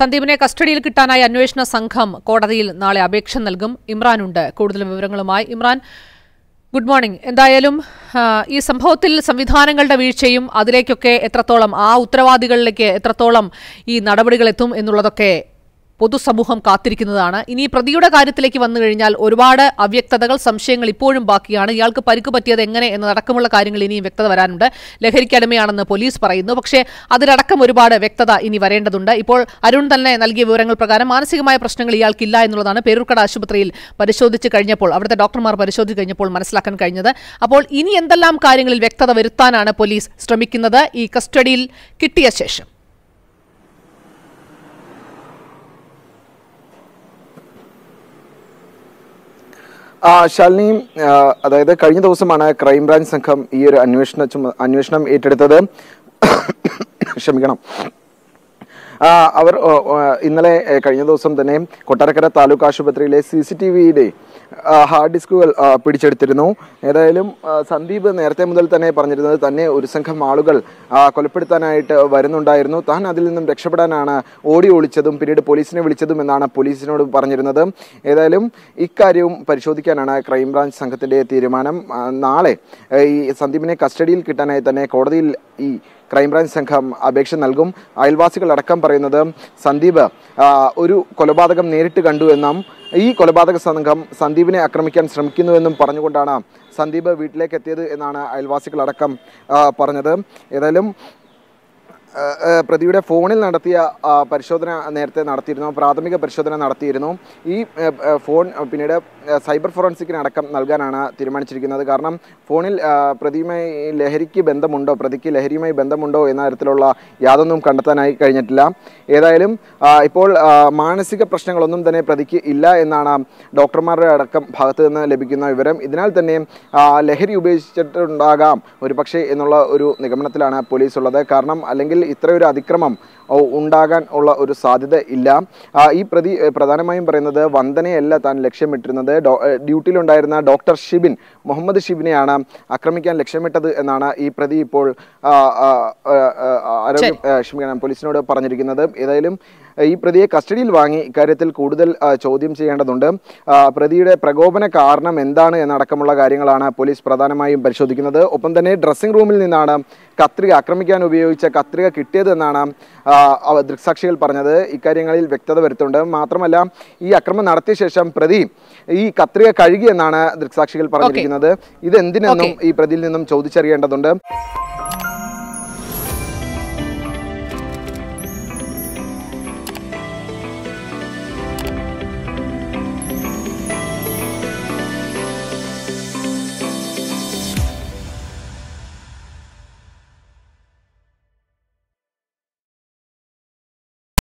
സന്ദീപിനെ കസ്റ്റഡിയിൽ കിട്ടാനായി അന്വേഷണ സംഘം കോടതിയിൽ നാളെ അപേക്ഷ നൽകും ഇമ്രാനുണ്ട് കൂടുതൽ വിവരങ്ങളുമായി ഇമ്രാൻ ഗുഡ് മോർണിംഗ് എന്തായാലും ആ, ഈ സംഭവത്തിൽ സംവിധാനങ്ങളുടെ വീഴ്ചയും അതിലേക്കൊക്കെ എത്രത്തോളം ആ ഉത്തരവാദികളിലേക്ക് എത്രത്തോളം ഈ നടപടികൾ എത്തും എന്നുള്ളതൊക്കെ പൊതുസമൂഹം കാത്തിരിക്കുന്നതാണ് ഇനി പ്രതിയുടെ കാര്യത്തിലേക്ക് വന്നു കഴിഞ്ഞാൽ ഒരുപാട് അവ്യക്തതകൾ സംശയങ്ങൾ ഇപ്പോഴും ബാക്കിയാണ് ഇയാൾക്ക് പരിക്ക് പറ്റിയത് എങ്ങനെ എന്നതടക്കമുള്ള കാര്യങ്ങൾ ഇനിയും വ്യക്തത വരാനുണ്ട് ലഹരിക്കടിമയാണെന്ന് പോലീസ് പറയുന്നു പക്ഷേ അതിലടക്കം ഒരുപാട് വ്യക്തത ഇനി വരേണ്ടതുണ്ട് ഇപ്പോൾ അരുൺ തന്നെ നൽകിയ വിവരങ്ങൾ പ്രകാരം മാനസികമായ പ്രശ്നങ്ങൾ ഇയാൾക്കില്ല എന്നുള്ളതാണ് പേരൂർക്കട ആശുപത്രിയിൽ പരിശോധിച്ച് കഴിഞ്ഞപ്പോൾ അവിടുത്തെ ഡോക്ടർമാർ പരിശോധിച്ച് കഴിഞ്ഞപ്പോൾ മനസ്സിലാക്കാൻ കഴിഞ്ഞത് അപ്പോൾ ഇനി എന്തെല്ലാം കാര്യങ്ങളിൽ വ്യക്തത വരുത്താനാണ് പോലീസ് ശ്രമിക്കുന്നത് ഈ കസ്റ്റഡിയിൽ കിട്ടിയ ശേഷം ആ, ശാലിനി ആ, അതായത് കഴിഞ്ഞ ദിവസമാണ് ക്രൈംബ്രാഞ്ച് സംഘം ഈ ഒരു അന്വേഷണ ചുമ- അന്വേഷണം ഏറ്റെടുത്തത് ക്ഷമിക്കണം ആ, അവർ ഓ, ഓ, ഇന്നലെ ഏ, കഴിഞ്ഞ ദിവസം തന്നെ കൊട്ടാരക്കര താലൂക്ക് ആശുപത്രിയിലെ സി സി ടി വിയുടെ ഹാർഡ് ഡിസ്കുകൾ ആ, പിടിച്ചെടുത്തിരുന്നു ഏതായാലും ആ, സന്ദീപ് നേരത്തെ മുതൽ തന്നെ പറഞ്ഞിരുന്നത് തന്നെ ഒരു സംഘം ആളുകൾ ആ, കൊലപ്പെടുത്താനായിട്ട് വരുന്നുണ്ടായിരുന്നു താൻ അതിൽ നിന്നും രക്ഷപ്പെടാനാണ് ഓടി ഒളിച്ചതും പിന്നീട് പോലീസിനെ വിളിച്ചതും എന്നാണ് പോലീസിനോട് പറഞ്ഞിരുന്നത് ഏതായാലും ഇക്കാര്യവും പരിശോധിക്കാനാണ് ക്രൈംബ്രാഞ്ച് സംഘത്തിന്റെ തീരുമാനം ആ, നാളെ ഏ, ഈ സന്ദീപിനെ കസ്റ്റഡിയിൽ കിട്ടാനായി തന്നെ കോടതിയിൽ ഈ ക്രൈംബ്രാഞ്ച് സംഘം അപേക്ഷ നൽകും അയൽവാസികൾ അടക്കം പറയുന്നത് സന്ദീപ് ആ, ഒരു കൊലപാതകം നേരിട്ട് കണ്ടു എന്നും ഈ കൊലപാതക സംഘം സന്ദീപിനെ ആക്രമിക്കാൻ ശ്രമിക്കുന്നുവെന്നും പറഞ്ഞുകൊണ്ടാണ് സന്ദീപ് വീട്ടിലേക്ക് എത്തിയത് എന്നാണ് അയൽവാസികൾ അടക്കം ആ, പറഞ്ഞത് ഏതായാലും ആ, ആ, പ്രതിയുടെ ഫോണിൽ നടത്തിയ ആ, പരിശോധന നേരത്തെ നടത്തിയിരുന്നു പ്രാഥമിക പരിശോധന നടത്തിയിരുന്നു ഈ ആ, ആ, ഫോൺ ആ, പിന്നീട് ആ, സൈബർ ഫോറൻസിക്കിന് അടക്കം നൽകാനാണ് തീരുമാനിച്ചിരിക്കുന്നത് കാരണം ഫോണിൽ ആ, പ്രതിയുമായി ലഹരിക്ക് ബന്ധമുണ്ടോ പ്രതിക്ക് ലഹരിയുമായി ബന്ധമുണ്ടോ എന്ന തരത്തിലുള്ള യാതൊന്നും കണ്ടെത്താനായി കഴിഞ്ഞിട്ടില്ല ഏതായാലും ആ, ഇപ്പോൾ ആ, മാനസിക പ്രശ്നങ്ങളൊന്നും തന്നെ പ്രതിക്ക് ഇല്ല എന്നാണ് ഡോക്ടർമാരുടെ അടക്കം ഭാഗത്ത് നിന്ന് ലഭിക്കുന്ന വിവരം ഇതിനാൽ തന്നെ ആ, ലഹരി ഉപയോഗിച്ചിട്ടുണ്ടാകാം ഒരു പക്ഷേ എന്നുള്ള ഒരു നിഗമനത്തിലാണ് പോലീസ് ഉള്ളത് കാരണം അല്ലെങ്കിൽ ഇത്രയൊരു അതിക്രമം ഓ, ഉണ്ടാകാൻ ഉള്ള ഒരു സാധ്യത ഇല്ല ആ, ഈ പ്രതി ഏ, പ്രധാനമായും പറയുന്നത് വന്ദനയല്ല താൻ ലക്ഷ്യമിട്ടിരുന്നത് ഡോ- ഏ, ഡ്യൂട്ടിയിലുണ്ടായിരുന്ന ഡോക്ടർ ഷിബിൻ മുഹമ്മദ് ഷിബിനെയാണ് ആക്രമിക്കാൻ ലക്ഷ്യമിട്ടത് എന്നാണ് ഈ പ്രതി ഇപ്പോൾ ആ, ആ, ആ, ആ, ആരോഗ്യ ഏ, ക്ഷമിക്കണം പോലീസിനോട് പറഞ്ഞിരിക്കുന്നത് ഏതായാലും ഏ, ഈ പ്രതിയെ കസ്റ്റഡിയിൽ വാങ്ങി ഇക്കാര്യത്തിൽ കൂടുതൽ ആ, ചോദ്യം ചെയ്യേണ്ടതുണ്ട് ആ, പ്രതിയുടെ പ്രകോപന കാരണം എന്താണ് എന്നടക്കമുള്ള കാര്യങ്ങളാണ് പോലീസ് പ്രധാനമായും പരിശോധിക്കുന്നത് ഒപ്പം തന്നെ ഡ്രസ്സിംഗ് റൂമിൽ നിന്നാണ് കത്രിക ആക്രമിക്കാൻ ഉപയോഗിച്ച കത്രിക കിട്ടിയത് എന്നാണ് ആ, അവ ദൃക്സാക്ഷികൾ പറഞ്ഞത് ഇക്കാര്യങ്ങളിൽ വ്യക്തത വരുത്തുന്നുണ്ട് മാത്രമല്ല ഈ അക്രമം നടത്തിയ ശേഷം പ്രതി ഈ കത്രിക കഴുകി എന്നാണ് ദൃക്സാക്ഷികൾ പറഞ്ഞിരിക്കുന്നത് ഇത് എന്തിനെന്നും ഈ പ്രതിയിൽ നിന്നും ചോദിച്ചറിയേണ്ടതുണ്ട്